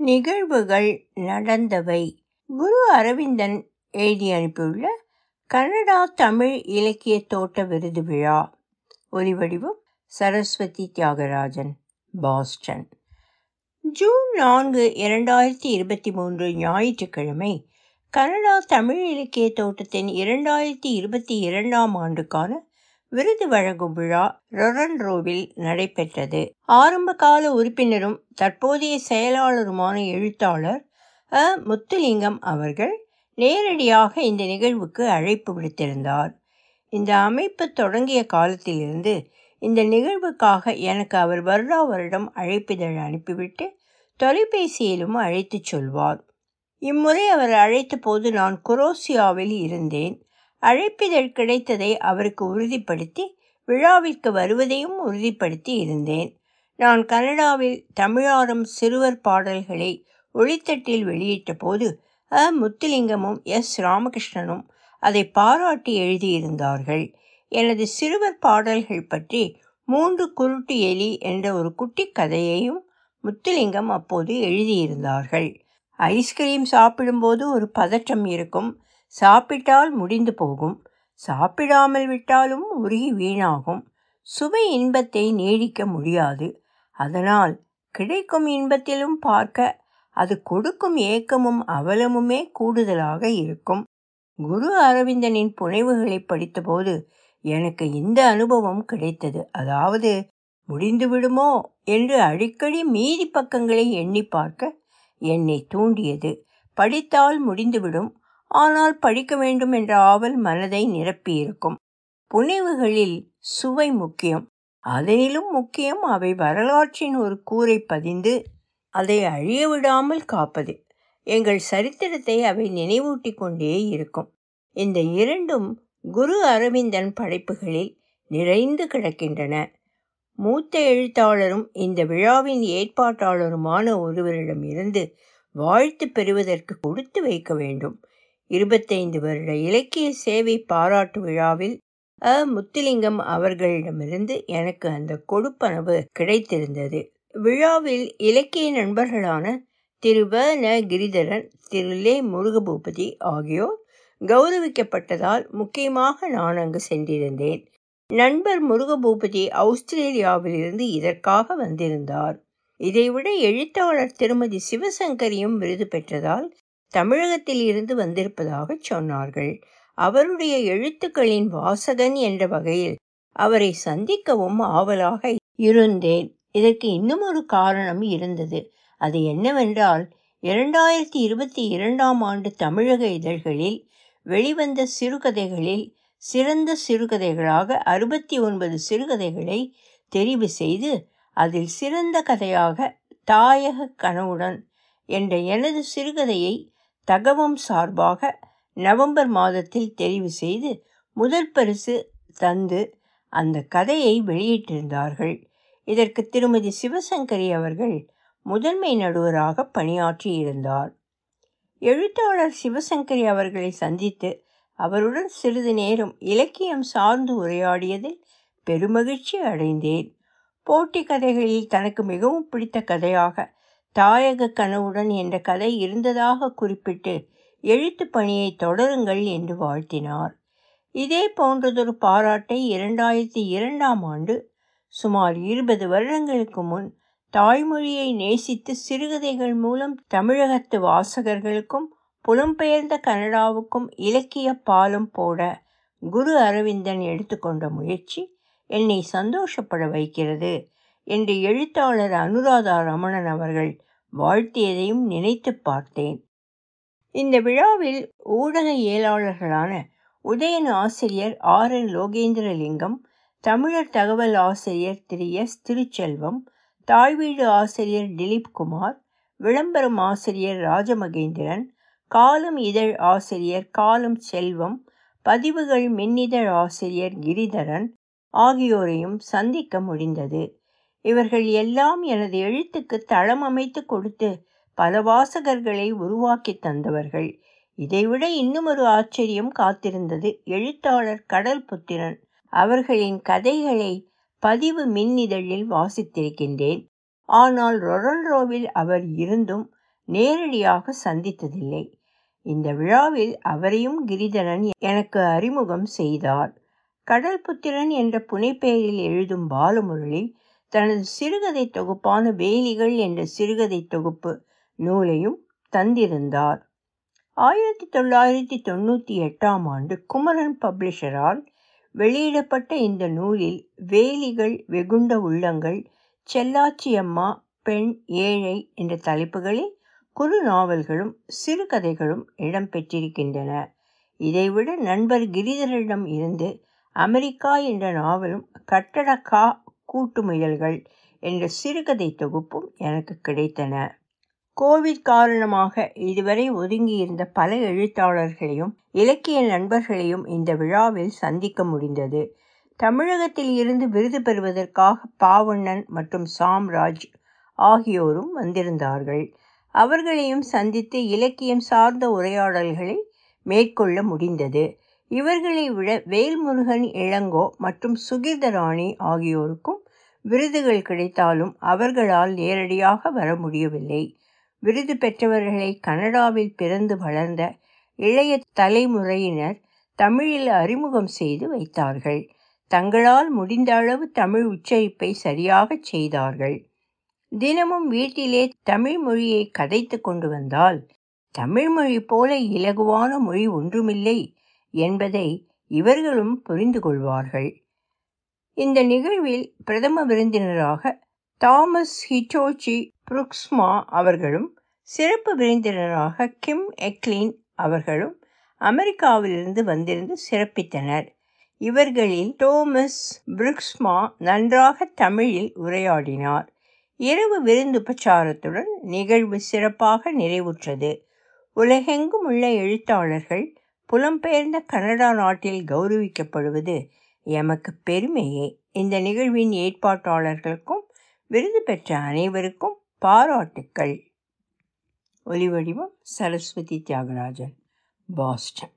நிகழ்வுகள் நடந்தவை குரு அரவிந்தன் எழுதி அனுப்பியுள்ள கனடா தமிழ் இலக்கிய தோட்ட விருது விழா ஒலிவடிவம் சரஸ்வதி தியாகராஜன் பாஸ்டன் ஜூன் நான்கு இரண்டாயிரத்தி இருபத்தி மூன்று ஞாயிற்றுக்கிழமை கனடா தமிழ் இலக்கிய தோட்டத்தின் இரண்டாயிரத்தி இருபத்தி இரண்டாம் ஆண்டுக்கான விருது வழங்கும் விழா ரொரன்ரோவில் நடைபெற்றது ஆரம்ப கால உறுப்பினரும் தற்போதைய செயலாளருமான எழுத்தாளர் அ முத்துலிங்கம் அவர்கள் நேரடியாக இந்த நிகழ்வுக்கு அழைப்பு விடுத்திருந்தார் இந்த அமைப்பு தொடங்கிய காலத்திலிருந்து இந்த நிகழ்வுக்காக எனக்கு அவர் வருடா வருடம் அழைப்பிதழ் அனுப்பிவிட்டு தொலைபேசியிலும் அழைத்துச் சொல்வார் இம்முறை அவர் அழைத்த போது நான் குரோசியாவில் இருந்தேன் அழைப்பிதழ் கிடைத்ததை அவருக்கு உறுதிப்படுத்தி விழாவிற்கு வருவதையும் உறுதிப்படுத்தி இருந்தேன் நான் கனடாவில் தமிழாரம் சிறுவர் பாடல்களை ஒளித்தட்டில் வெளியிட்ட போது அ முத்துலிங்கமும் எஸ் ராமகிருஷ்ணனும் அதை பாராட்டி எழுதியிருந்தார்கள் எனது சிறுவர் பாடல்கள் பற்றி மூன்று குருட்டு எலி என்ற ஒரு குட்டி கதையையும் முத்துலிங்கம் அப்போது எழுதியிருந்தார்கள் ஐஸ்கிரீம் சாப்பிடும்போது ஒரு பதற்றம் இருக்கும் சாப்பிட்டால் முடிந்து போகும் சாப்பிடாமல் விட்டாலும் உருகி வீணாகும் சுவை இன்பத்தை நீடிக்க முடியாது அதனால் கிடைக்கும் இன்பத்திலும் பார்க்க அது கொடுக்கும் ஏக்கமும் அவலமுமே கூடுதலாக இருக்கும் குரு அரவிந்தனின் புனைவுகளை படித்தபோது எனக்கு இந்த அனுபவம் கிடைத்தது அதாவது முடிந்து விடுமோ என்று அடிக்கடி மீதி பக்கங்களை எண்ணி பார்க்க என்னை தூண்டியது படித்தால் முடிந்துவிடும் ஆனால் படிக்க வேண்டும் என்ற ஆவல் மனதை நிரப்பியிருக்கும் புனைவுகளில் சுவை முக்கியம் அதனிலும் முக்கியம் அவை வரலாற்றின் ஒரு கூரை பதிந்து அதை அழிய விடாமல் காப்பது எங்கள் சரித்திரத்தை அவை நினைவூட்டி கொண்டே இருக்கும் இந்த இரண்டும் குரு அரவிந்தன் படைப்புகளில் நிறைந்து கிடக்கின்றன மூத்த எழுத்தாளரும் இந்த விழாவின் ஏற்பாட்டாளருமான ஒருவரிடம் இருந்து வாழ்த்து பெறுவதற்கு கொடுத்து வைக்க வேண்டும் இருபத்தைந்து வருட இலக்கிய சேவை பாராட்டு விழாவில் அ முத்துலிங்கம் அவர்களிடமிருந்து எனக்கு அந்த கொடுப்பனவு கிடைத்திருந்தது விழாவில் இலக்கிய நண்பர்களான திரு வ ந கிரிதரன் திரு லே முருகபூபதி ஆகியோர் கௌரவிக்கப்பட்டதால் முக்கியமாக நான் அங்கு சென்றிருந்தேன் நண்பர் முருகபூபதி ஆஸ்திரேலியாவிலிருந்து இதற்காக வந்திருந்தார் இதைவிட எழுத்தாளர் திருமதி சிவசங்கரியும் விருது பெற்றதால் தமிழகத்தில் இருந்து வந்திருப்பதாக சொன்னார்கள் அவருடைய எழுத்துக்களின் வாசகன் என்ற வகையில் அவரை சந்திக்கவும் ஆவலாக இருந்தேன் இதற்கு இன்னும் ஒரு காரணம் இருந்தது அது என்னவென்றால் இரண்டாயிரத்தி இருபத்தி இரண்டாம் ஆண்டு தமிழக இதழ்களில் வெளிவந்த சிறுகதைகளில் சிறந்த சிறுகதைகளாக அறுபத்தி ஒன்பது சிறுகதைகளை தெரிவு செய்து அதில் சிறந்த கதையாக தாயக கனவுடன் என்ற எனது சிறுகதையை தகவம் சார்பாக நவம்பர் மாதத்தில் தெரிவு செய்து முதல் பரிசு தந்து அந்த கதையை வெளியிட்டிருந்தார்கள் இதற்கு திருமதி சிவசங்கரி அவர்கள் முதன்மை நடுவராக பணியாற்றி இருந்தார் எழுத்தாளர் சிவசங்கரி அவர்களை சந்தித்து அவருடன் சிறிது நேரம் இலக்கியம் சார்ந்து உரையாடியதில் பெருமகிழ்ச்சி அடைந்தேன் போட்டி கதைகளில் தனக்கு மிகவும் பிடித்த கதையாக தாயக கனவுடன் என்ற கதை இருந்ததாக குறிப்பிட்டு எழுத்து பணியை தொடருங்கள் என்று வாழ்த்தினார் இதே போன்றதொரு பாராட்டை இரண்டாயிரத்தி இரண்டாம் ஆண்டு சுமார் இருபது வருடங்களுக்கு முன் தாய்மொழியை நேசித்து சிறுகதைகள் மூலம் தமிழகத்து வாசகர்களுக்கும் புலம்பெயர்ந்த கனடாவுக்கும் இலக்கிய பாலம் போட குரு அரவிந்தன் எடுத்துக்கொண்ட முயற்சி என்னை சந்தோஷப்பட வைக்கிறது என்று எழுத்தாளர் அனுராதா ரமணன் அவர்கள் வாழ்த்தியதையும் நினைத்து பார்த்தேன் இந்த விழாவில் ஊடக இயலாளர்களான உதயன் ஆசிரியர் ஆர் என் லோகேந்திரலிங்கம் தமிழர் தகவல் ஆசிரியர் திரு எஸ் திருச்செல்வம் தாய்வீடு ஆசிரியர் திலீப் குமார் விளம்பரம் ஆசிரியர் ராஜமகேந்திரன் காலம் இதழ் ஆசிரியர் காலம் செல்வம் பதிவுகள் மின்னிதழ் ஆசிரியர் கிரிதரன் ஆகியோரையும் சந்திக்க முடிந்தது இவர்கள் எல்லாம் எனது எழுத்துக்கு தளம் அமைத்து கொடுத்து பல வாசகர்களை உருவாக்கி தந்தவர்கள் இதைவிட இன்னும் ஒரு ஆச்சரியம் காத்திருந்தது எழுத்தாளர் கடல் புத்திரன் அவர்களின் கதைகளை பதிவு மின்னிதழில் வாசித்திருக்கின்றேன் ஆனால் ரொரன்ரோவில் அவர் இருந்தும் நேரடியாக சந்தித்ததில்லை இந்த விழாவில் அவரையும் கிரிதரன் எனக்கு அறிமுகம் செய்தார் கடல் புத்திரன் என்ற புனைப்பெயரில் எழுதும் பாலமுரளி தனது சிறுகதை தொகுப்பான வேலிகள் என்ற சிறுகதை தொகுப்பு நூலையும் தந்திருந்தார் ஆயிரத்தி தொள்ளாயிரத்தி தொண்ணூற்றி எட்டாம் ஆண்டு குமரன் பப்ளிஷரால் வெளியிடப்பட்ட இந்த நூலில் வேலிகள் வெகுண்ட உள்ளங்கள் செல்லாச்சியம்மா பெண் ஏழை என்ற தலைப்புகளில் குறு நாவல்களும் சிறுகதைகளும் இடம்பெற்றிருக்கின்றன இதைவிட நண்பர் கிரிதரிடம் இருந்து அமெரிக்கா என்ற நாவலும் கட்டடக்கா கூட்டு முயல்கள் என்ற சிறுகதை தொகுப்பும் எனக்கு கிடைத்தன கோவிட் காரணமாக இதுவரை ஒதுங்கியிருந்த பல எழுத்தாளர்களையும் இலக்கிய நண்பர்களையும் இந்த விழாவில் சந்திக்க முடிந்தது தமிழகத்தில் இருந்து விருது பெறுவதற்காக பாவண்ணன் மற்றும் சாம்ராஜ் ஆகியோரும் வந்திருந்தார்கள் அவர்களையும் சந்தித்து இலக்கியம் சார்ந்த உரையாடல்களை மேற்கொள்ள முடிந்தது இவர்களை விட வேல்முருகன் இளங்கோ மற்றும் சுகீர்தராணி ஆகியோருக்கும் விருதுகள் கிடைத்தாலும் அவர்களால் நேரடியாக வர முடியவில்லை விருது பெற்றவர்களை கனடாவில் பிறந்து வளர்ந்த இளைய தலைமுறையினர் தமிழில் அறிமுகம் செய்து வைத்தார்கள் தங்களால் முடிந்த அளவு தமிழ் உச்சரிப்பை சரியாக செய்தார்கள் தினமும் வீட்டிலே தமிழ் மொழியை கதைத்து கொண்டு வந்தால் தமிழ் மொழி போல இலகுவான மொழி ஒன்றுமில்லை என்பதை இவர்களும் புரிந்து கொள்வார்கள் இந்த நிகழ்வில் பிரதம விருந்தினராக தாமஸ் ஹிட்டோச்சி புருக்ஸ்மா அவர்களும் சிறப்பு விருந்தினராக கிம் எக்லின் அவர்களும் அமெரிக்காவிலிருந்து வந்திருந்து சிறப்பித்தனர் இவர்களில் டோமஸ் புருக்ஸ்மா நன்றாக தமிழில் உரையாடினார் இரவு விருந்துபச்சாரத்துடன் நிகழ்வு சிறப்பாக நிறைவுற்றது உலகெங்கும் உள்ள எழுத்தாளர்கள் புலம்பெயர்ந்த கனடா நாட்டில் கௌரவிக்கப்படுவது எமக்கு பெருமையே இந்த நிகழ்வின் ஏற்பாட்டாளர்களுக்கும் விருது பெற்ற அனைவருக்கும் பாராட்டுக்கள் ஒலிவடிவம் சரஸ்வதி தியாகராஜன் பாஸ்டன்